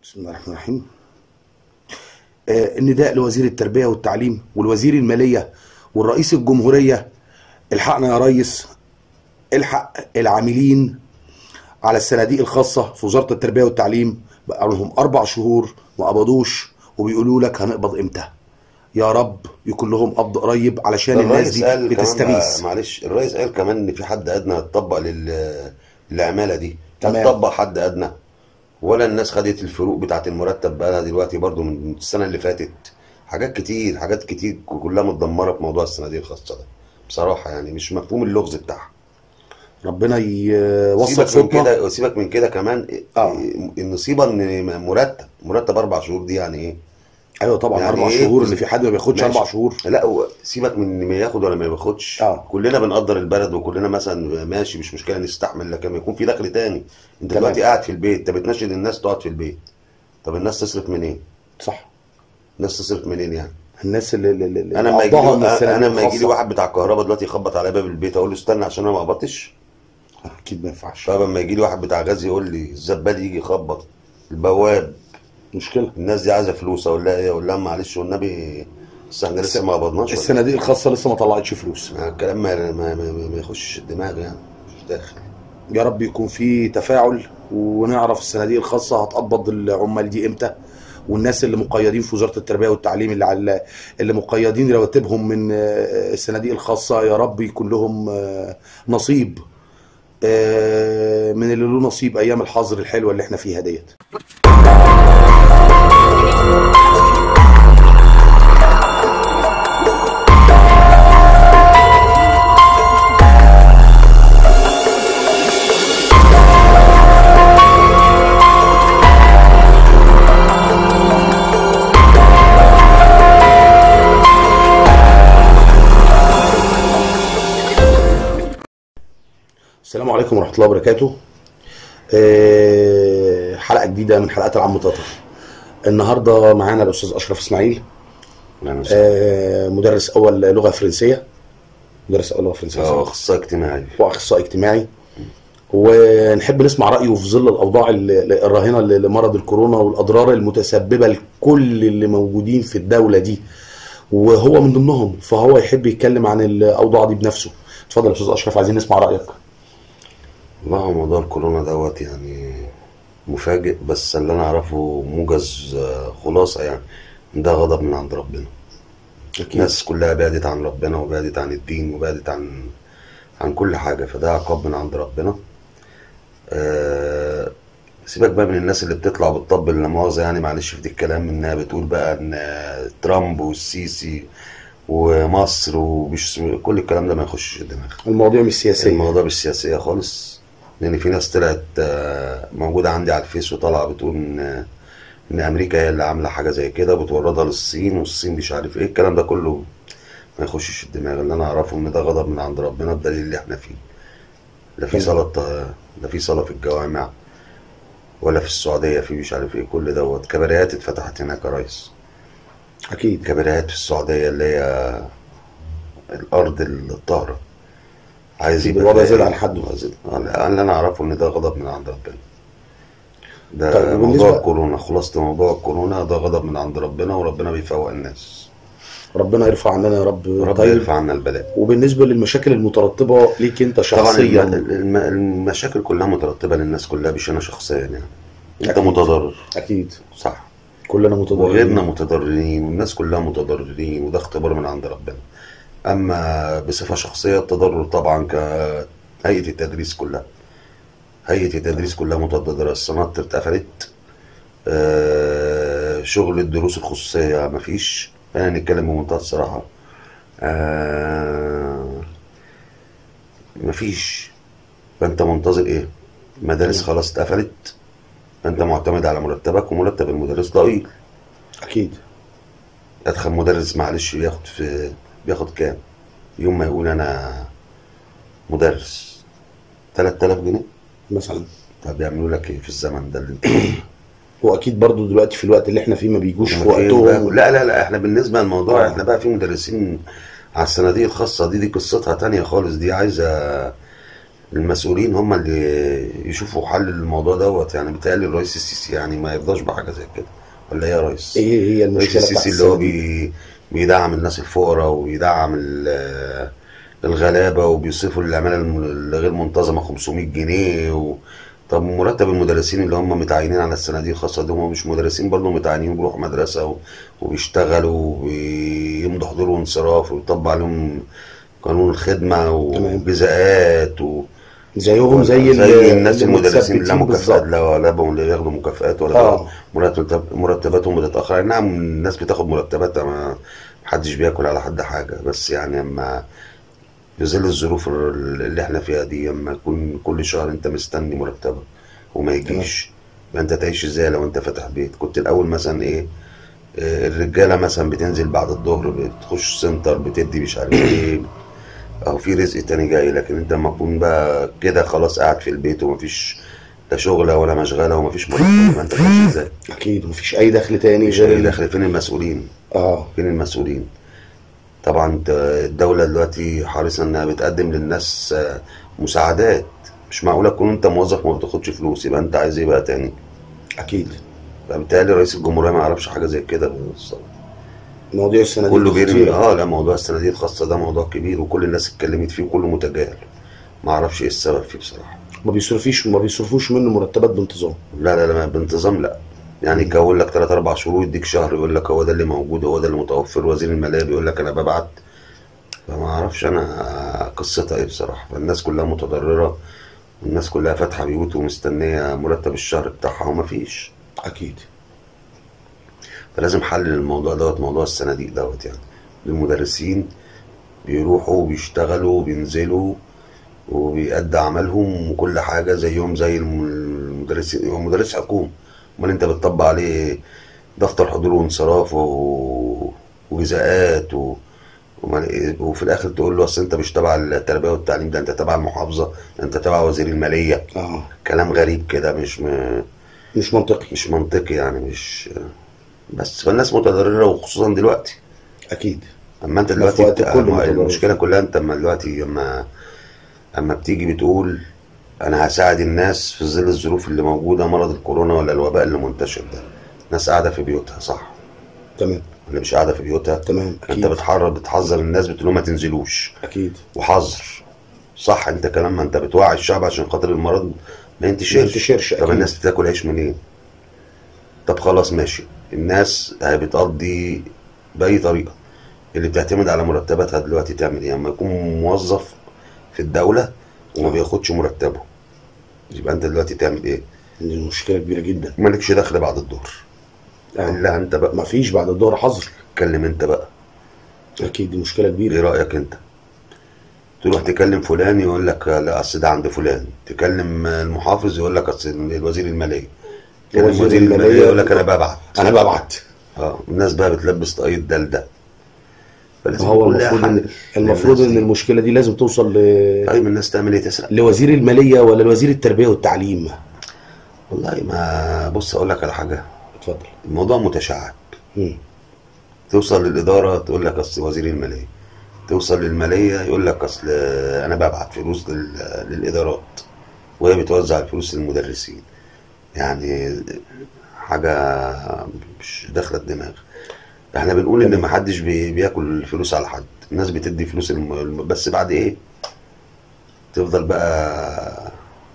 بسم الله الرحمن الرحيم آه، النداء لوزير التربية والتعليم والوزير المالية والرئيس الجمهورية الحقنا يا ريس الحق العاملين على الصناديق الخاصة في وزارة التربية والتعليم بقى لهم أربع شهور ما قبضوش وبيقولوا لك هنقبض إمتى يا رب يكون لهم قبض قريب علشان الناس الرئيس دي قال كمان بتستغيث معلش الرئيس قال كمان ان في حد ادنى هتطبق لل للعماله دي تمام. هتطبق حد ادنى ولا الناس خدت الفروق بتاعت المرتب بقى دلوقتي برضو من السنه اللي فاتت حاجات كتير حاجات كتير كلها متدمره في موضوع الصناديق الخاصه ده بصراحه يعني مش مفهوم اللغز بتاعها ربنا يوصل سيبك من صوتنا كده سيبك من كده كمان آه. النصيبه ان مرتب مرتب اربع شهور دي يعني ايه ايوه طبعا يعني اربع إيه؟ شهور اللي في حد ما بياخدش ماشي. اربع شهور لا هو سيبك من ما ياخد ولا ما بياخدش آه. كلنا بنقدر البلد وكلنا مثلا ماشي مش مشكله نستحمل لكن ما يكون في دخل تاني انت تمام. دلوقتي قاعد في البيت انت بتناشد الناس تقعد في البيت طب الناس تصرف منين؟ صح الناس تصرف منين يعني؟ الناس اللي, اللي, اللي انا لما يجي قبضها من لي الصناديق انا لما يجي لي الخاصة. واحد بتاع كهرباء دلوقتي يخبط على باب البيت اقول له استنى عشان انا ما قبضتش اكيد ما ينفعش طب لما يجي لي واحد بتاع غاز يقول لي الزبال يجي يخبط البواب مشكله الناس دي عايزه فلوس اقول لها ايه اقول لها معلش والنبي بس احنا لسه ما قبضناش ولا الصناديق الخاصه لسه ما طلعتش فلوس إيه؟ الكلام ما ما, ما, ما يخش الدماغ يعني مش داخل يا رب يكون في تفاعل ونعرف الصناديق الخاصه هتقبض العمال دي امتى والناس اللي مقيدين في وزاره التربيه والتعليم اللي على اللي مقيدين رواتبهم من آه، الصناديق الخاصه يا رب يكون لهم آه، نصيب آه، من اللي له نصيب ايام الحظر الحلوه اللي احنا فيها ديت السلام عليكم ورحمه الله وبركاته آه، حلقه جديده من حلقات العم طاطا النهارده معانا الاستاذ اشرف اسماعيل يعني آه، مدرس اول لغه فرنسيه مدرس اول لغه فرنسيه اه صح؟ اخصائي اجتماعي واخصائي اجتماعي ونحب نسمع رايه في ظل الاوضاع ال- الراهنه ل- لمرض الكورونا والاضرار المتسببه لكل اللي موجودين في الدوله دي وهو من ضمنهم فهو يحب يتكلم عن الاوضاع دي بنفسه اتفضل يا استاذ اشرف عايزين نسمع رايك والله هو موضوع الكورونا دوت يعني مفاجئ بس اللي انا اعرفه موجز آه، خلاصه يعني ده غضب من عند ربنا الناس كلها بعدت عن ربنا وبعدت عن الدين وبعدت عن عن كل حاجه فده عقاب من عند ربنا آه، سيبك بقى من الناس اللي بتطلع بتطبل لا مؤاخذه يعني معلش في دي الكلام انها بتقول بقى ان آه، ترامب والسيسي ومصر ومش كل الكلام ده ما يخشش الدماغ المواضيع مش سياسيه الموضوع مش سياسية خالص لأن في ناس طلعت آه، موجودة عندي على الفيس وطالعة بتقول إن إن أمريكا هي اللي عاملة حاجة زي كده بتوردها للصين والصين مش عارف إيه الكلام ده كله ما يخشش الدماغ اللي أنا أعرفه إن ده غضب من عند ربنا بدليل اللي إحنا فيه لا في تمام. صلاة لا في صلاة في الجوامع ولا في السعودية في مش عارف إيه كل دوت كباريات اتفتحت هناك يا ريس اكيد كباريات في السعودية اللي هي الأرض الطاهرة عايز يبقى الوضع فيها زاد إيه؟ عن حده. زاد. آه، اللي أنا أعرفه إن ده غضب من عند ربنا ده طيب، موضوع وبالنسبة- الكورونا خلاصة موضوع الكورونا ده غضب من عند ربنا وربنا بيفوق الناس ربنا يرفع عننا يا رب ربنا طيب يرفع عنا البلاء وبالنسبه للمشاكل المترتبه ليك انت طبعا الم- شخصيا الم- المشاكل كلها مترتبة للناس كلها مش أنا شخصيا يعني أنت أكيد. متضرر اكيد صح كلنا متضررين وغيرنا متضررين والناس كلها متضررين وده اختبار من عند ربنا اما بصفه شخصيه التضرر طبعا كهيئه التدريس كلها هيئه التدريس كلها متضرره الصناديق اتقفلت آه، شغل الدروس الخصوصيه مفيش خلينا نتكلم بمنتهى الصراحه آه، مفيش فانت منتظر ايه مدارس خلاص اتقفلت فانت معتمد على مرتبك ومرتب المدرس ضئيل اكيد ادخل مدرس معلش بياخد في بياخد كام يوم ما يقول انا مدرس 3000 جنيه مثلا طب بيعملوا لك ايه في الزمن ده اللي انت فيه؟ واكيد برضو دلوقتي في الوقت اللي احنا فيه ما بيجوش في إحنا فين بقى؟ وقتهم لا لا لا احنا بالنسبه للموضوع آه. احنا بقى في مدرسين على الصناديق الخاصه دي دي قصتها تانية خالص دي عايزه المسؤولين هم اللي يشوفوا حل للموضوع دوت يعني بيتهيألي الرئيس السيسي يعني ما يرضاش بحاجه زي كده ولا ايه يا ريس؟ ايه هي الرئيس المشكله بتاعت السيسي اللي هو الصناديق؟ بي بيدعم الناس الفقراء ويدعم ال- الغلابه وبيصرفوا للعماله الم- الغير منتظمه 500 جنيه و... طب مرتب المدرسين اللي هم متعينين على الصناديق الخاصه دي هم مش مدرسين برضه متعينين بيروحوا مدرسه و... وبيشتغلوا ويمضوا حضور وانصراف ويطبق عليهم قانون الخدمه تمام. وجزاءات و... زيهم زي ال- زي الناس المدرسين لا المتثبتين مكافآت بالظبط. لا ولا بهم اللي بياخدوا مكافآت ولا آه. بياخدوا مرتب مرتباتهم بتتأخر أي نعم الناس بتاخد مرتبات ما محدش بياكل على حد حاجة بس يعني اما في ظل الظروف اللي احنا فيها دي اما يكون كل شهر انت مستني مرتبك وما يجيش يبقى انت تعيش ازاي لو انت فاتح بيت كنت الاول مثلا ايه آه، الرجاله مثلا بتنزل بعد الظهر بتخش سنتر بتدي مش عارف ايه او في رزق تاني جاي لكن انت لما تكون بقى كده خلاص قاعد في البيت ومفيش لا شغله ولا مشغله ومفيش مرتب يبقى انت تعيش ازاي؟ اكيد مفيش اي دخل تاني مش غير غير ال- داخل فين المسؤولين؟ اه فين المسؤولين طبعا انت- الدولة دلوقتي حريصة انها بتقدم للناس آه، مساعدات مش معقولة تكون انت موظف وما بتاخدش فلوس يبقى انت عايز ايه بقى تاني اكيد فبالتالي رئيس الجمهورية ما يعرفش حاجة زي كده مواضيع الصناديق كله دي بيرمي خطيرة. اه لا موضوع الصناديق الخاصة ده موضوع كبير وكل الناس اتكلمت فيه وكله متجاهل ما اعرفش ايه السبب فيه بصراحة ما بيصرفيش ما بيصرفوش منه مرتبات بانتظام لا لا لا بانتظام لا يعني يكون لك 3 4 شهور يديك شهر يقول لك هو ده اللي موجود هو ده اللي متوفر وزير الماليه بيقول لك انا ببعت فما اعرفش انا قصتها ايه بصراحه فالناس كلها متضرره والناس كلها فاتحه بيوت ومستنيه مرتب الشهر بتاعها وما فيش اكيد فلازم حل للموضوع دوت موضوع الصناديق دوت يعني المدرسين بيروحوا وبيشتغلوا وبينزلوا وبيأدي عملهم وكل حاجة زيهم زي الم- المدرسين هو مدرس حكومة امال انت بتطبق عليه دفتر حضور وانصراف و... وجزاءات و... وما- وفي الاخر تقول له اصل انت مش تبع التربيه والتعليم ده انت تبع المحافظه ده انت تبع وزير الماليه اه كلام غريب كده مش م... مش منطقي مش منطقي يعني مش بس فالناس متضرره وخصوصا دلوقتي اكيد اما انت في دلوقتي وقت بت... كله أما متضرر. المشكله كلها انت اما دلوقتي اما اما بتيجي بتقول انا هساعد الناس في ظل الظروف اللي موجوده مرض الكورونا ولا الوباء اللي منتشر ده ناس قاعده في بيوتها صح تمام اللي مش قاعده في بيوتها تمام انت اكيد بتحرر بتحذر الناس بتقول لهم ما تنزلوش اكيد وحظر صح انت كلام ما انت بتوعي الشعب عشان خاطر المرض ما ينتشرش ما ينتشرش، طب أكيد. الناس بتاكل عيش منين طب خلاص ماشي الناس هي بتقضي باي طريقه اللي بتعتمد على مرتباتها دلوقتي تعمل ايه اما يكون موظف في الدوله وما آه. بياخدش مرتبه يبقى انت دلوقتي تعمل ايه دي مشكله كبيره جدا مالكش دخل بعد الظهر آه. الا انت بقى ما فيش بعد الظهر حظر اتكلم انت بقى اكيد دي مشكله ايه كبيره رايك انت تروح تكلم فلان يقول لك لا اصل ده عند فلان تكلم المحافظ يقول لك اصل الوزير الماليه تكلم وزير وزير الماليه المالية يقول لك انا ببعت انا ببعت اه الناس بقى بتلبس طاقية ده لده فلازم هو يكون لها المفروض حل ان المفروض للناس ان دي. المشكله دي لازم توصل ل... طيب الناس تعمل ايه تسرق لوزير الماليه ولا لوزير التربيه والتعليم والله ما بص اقول لك على حاجه اتفضل الموضوع متشعب مم. توصل للاداره تقول لك اصل وزير الماليه توصل للماليه يقول لك اصل انا ببعت فلوس لل- للادارات وهي بتوزع الفلوس للمدرسين يعني حاجه مش داخله الدماغ احنا بنقول ان ما حدش بي- بياكل فلوس على حد الناس بتدي فلوس الم... الم- بس بعد ايه تفضل بقى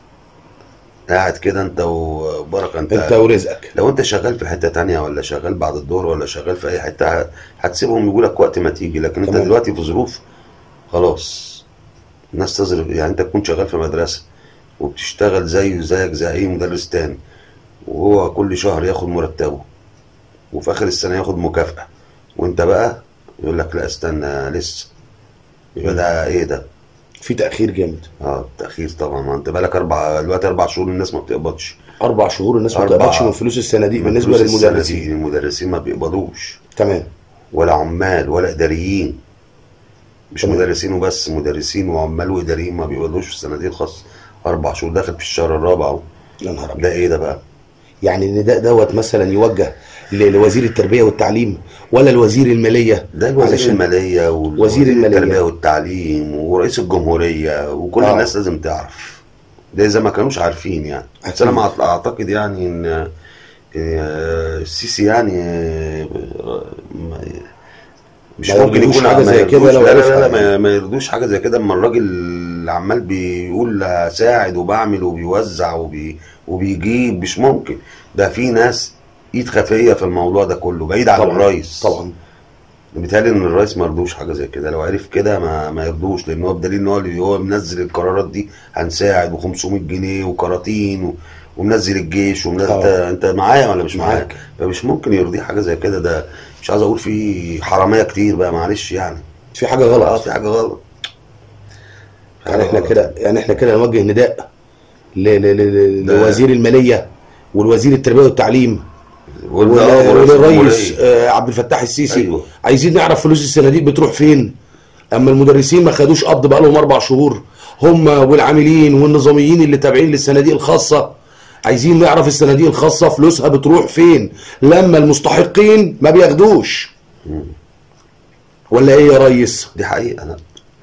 قاعد كده انت وبركه انت, انت ورزقك لو انت شغال في حته تانية ولا شغال بعد الظهر ولا شغال في اي حته ه- هتسيبهم يجوا لك وقت ما تيجي لكن انت تمام. دلوقتي في ظروف خلاص الناس تظرف يعني انت تكون شغال في مدرسه وبتشتغل زيه زيك زي اي مدرس تاني وهو كل شهر ياخد مرتبه وفي اخر السنه ياخد مكافاه وانت بقى يقول لك لا استنى لسه يبقى ده ايه ده؟ في تاخير جامد اه تاخير طبعا ما انت بقالك اربع دلوقتي اربع شهور الناس ما بتقبضش اربع شهور الناس ما أربعة. تقبضش من فلوس الصناديق من بالنسبه فلوس السنة دي للمدرسين المدرسين ما بيقبضوش تمام ولا عمال ولا اداريين مش تمام. مدرسين وبس مدرسين وعمال واداريين ما بيقبضوش في الصناديق الخاصه اربع شهور داخل في الشهر الرابع اهو يا نهار ابيض ده ايه ده بقى؟ يعني النداء دوت مثلا يوجه ل- لوزير التربيه والتعليم ولا لوزير الماليه ده الوزير علشان- المالية وزير ووزير المالية. التربية والتعليم ورئيس الجمهورية وكل آه. الناس لازم تعرف ده إذا ما كانوش عارفين يعني بس أنا أكيد. مع- أعتقد يعني إن آه، السيسي يعني آه، ما- مش ما ممكن يرضوش يكون حاجة ما زي كده يرضوش- لو لا لا عرفها لا, لا يعني. ما, ما يرضوش حاجة زي كده اما الراجل اللي عمال بيقول ساعد وبعمل وبيوزع وبي وبيجيب مش ممكن ده في ناس ايد خفية في الموضوع ده كله بعيد عن طبعا الرئيس طبعا بيتهيألي ان الرئيس ما يرضوش حاجه زي كده لو عرف كده ما ما يرضوش لان هو بدليل ان هو اللي هو منزل القرارات دي هنساعد و500 جنيه وكراتين و... ومنزل الجيش ومنزل انت آه. انت معايا ولا مش معايا معاك. فمش ممكن يرضيه حاجه زي كده ده مش عايز اقول في حراميه كتير بقى معلش يعني في حاجه اه غلط في حاجه غلط في يعني حاجة احنا غلط. كده يعني احنا كده نوجه نداء ل- ل- ل- ده- لوزير الماليه والوزير التربيه والتعليم وال- ول- آه، ورئيس وللرئيس الجمهورية. آه، عبد الفتاح السيسي أيوة. عايزين نعرف فلوس الصناديق بتروح فين اما المدرسين ما خدوش قبض بقالهم اربع شهور هم والعاملين والنظاميين اللي تابعين للصناديق الخاصه عايزين نعرف الصناديق الخاصه فلوسها بتروح فين لما المستحقين ما بياخدوش مم. ولا ايه يا ريس دي حقيقه لا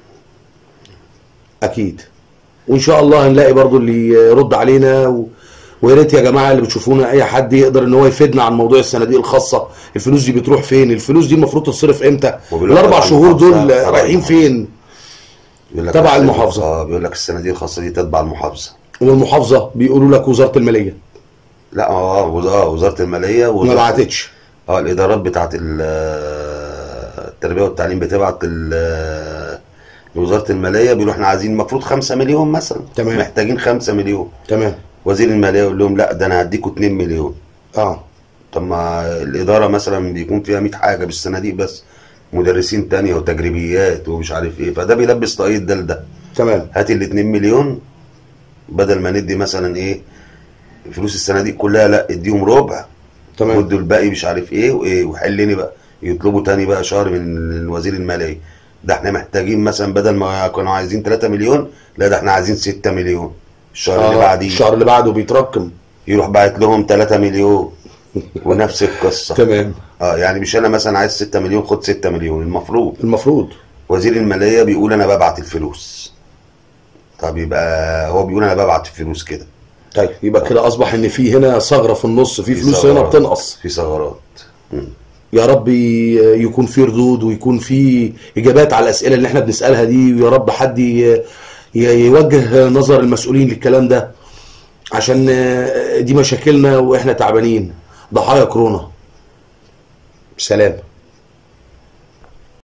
اكيد وان شاء الله هنلاقي برضو اللي يرد علينا و... ويا ريت يا جماعه اللي بتشوفونا اي حد يقدر ان هو يفيدنا عن موضوع الصناديق الخاصه الفلوس دي بتروح فين الفلوس دي المفروض تتصرف امتى وبيقول لك الاربع تبع شهور دول المحافظة، تبع رايحين المحافظة. فين بيقول لك تبع السنة- المحافظة. اه بيقول لك الصناديق الخاصه دي تتبع المحافظه والمحافظه بيقولوا لك وزاره الماليه لا اه وز- اه وزاره الماليه ما وزاره بعتتش اه الادارات بتاعت ال- التربيه والتعليم بتبعت ال- لوزاره الماليه بيقولوا احنا عايزين المفروض 5 مليون مثلا تمام. محتاجين 5 مليون تمام وزير الماليه يقول لهم لا ده انا هديكوا 2 مليون اه طب ما الاداره مثلا بيكون فيها 100 حاجه بالصناديق بس مدرسين تانية وتجريبيات ومش عارف ايه فده بيلبس طاقية ده لده تمام هات ال 2 مليون بدل ما ندي مثلا ايه فلوس الصناديق كلها لا اديهم ربع تمام ودوا الباقي مش عارف ايه وايه وحلني بقى يطلبوا تاني بقى شهر من وزير الماليه ده احنا محتاجين مثلا بدل ما كانوا عايزين 3 مليون لا ده احنا عايزين 6 مليون الشهر اللي آه بعديه الشهر اللي بعده بيترقم يروح باعت لهم 3 مليون ونفس القصه تمام اه يعني مش انا مثلا عايز 6 مليون خد 6 مليون المفروض المفروض وزير الماليه بيقول انا ببعت الفلوس طب يبقى هو بيقول انا ببعت الفلوس كده طيب يبقى كده اصبح ان في هنا ثغره في النص في فلوس هنا ثغرات. بتنقص في ثغرات مم. يا رب ي- يكون في ردود ويكون في اجابات على الاسئله اللي احنا بنسالها دي ويا رب حد ي- ي- يوجه نظر المسؤولين للكلام ده عشان آه، دي مشاكلنا واحنا تعبانين ضحايا كورونا سلام